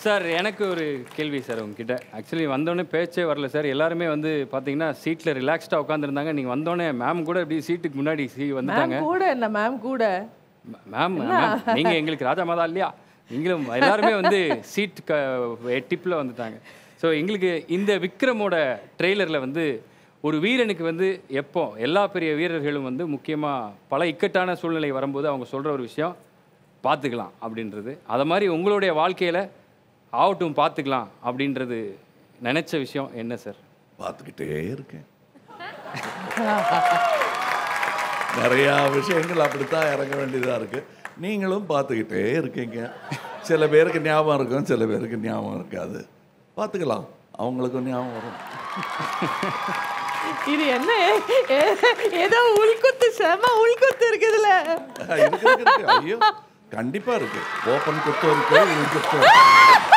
Sir எனக்கு ஒரு கேள்வி சார் உங்ககிட்ட ஆக்சுவலி வந்தோடனே பேச்சே வரல சார் எல்லாருமே வந்து பார்த்தீங்கன்னா சீட்டில் ரிலாக்ஸ்டாக உட்காந்துருந்தாங்க நீங்கள் வந்தோடனே மேம் கூட இப்படி சீட்டுக்கு முன்னாடி சீ வந்துட்டாங்க மேம் கூட என்ன மேம் கூட மேம் மேம் நீங்கள் எங்களுக்கு ராஜா மாதா இல்லையா நீங்களும் எல்லாருமே வந்து சீட் க டிப்பில் வந்துட்டாங்க ஸோ எங்களுக்கு இந்த விக்ரமோட ட்ரெய்லரில் வந்து ஒரு வீரனுக்கு வந்து எப்போ எல்லா பெரிய வீரர்களும் வந்து முக்கியமாக பல இக்கட்டான சூழ்நிலை வரும்போது அவங்க சொல்கிற ஒரு விஷயம் பார்த்துக்கலாம் அப்படின்றது அதை மாதிரி உங்களுடைய வாழ்க்கையில் ஆகட்டும் பார்த்துக்கலாம் அப்படின்றது நினச்ச விஷயம் என்ன சார் பார்த்துக்கிட்டே இருக்கேன் நிறையா விஷயங்கள் அப்படித்தான் இறங்க வேண்டியதாக இருக்கு நீங்களும் பார்த்துக்கிட்டே இருக்கீங்க சில பேருக்கு ஞாபகம் இருக்கும் சில பேருக்கு ஞாபகம் இருக்காது பார்த்துக்கலாம் அவங்களுக்கும் ஞாபகம் வரும் இது என்ன ஏ- ஏதோ உள்குத்து செம உள்குத்து இருக்குதுல இருக்கு, இருக்கு, இருக்கு. ஐயோ கண்டிப்பா இருக்கு ஓப்பன் குத்தம் இருக்கு உள் குத்தம் இருக்கு.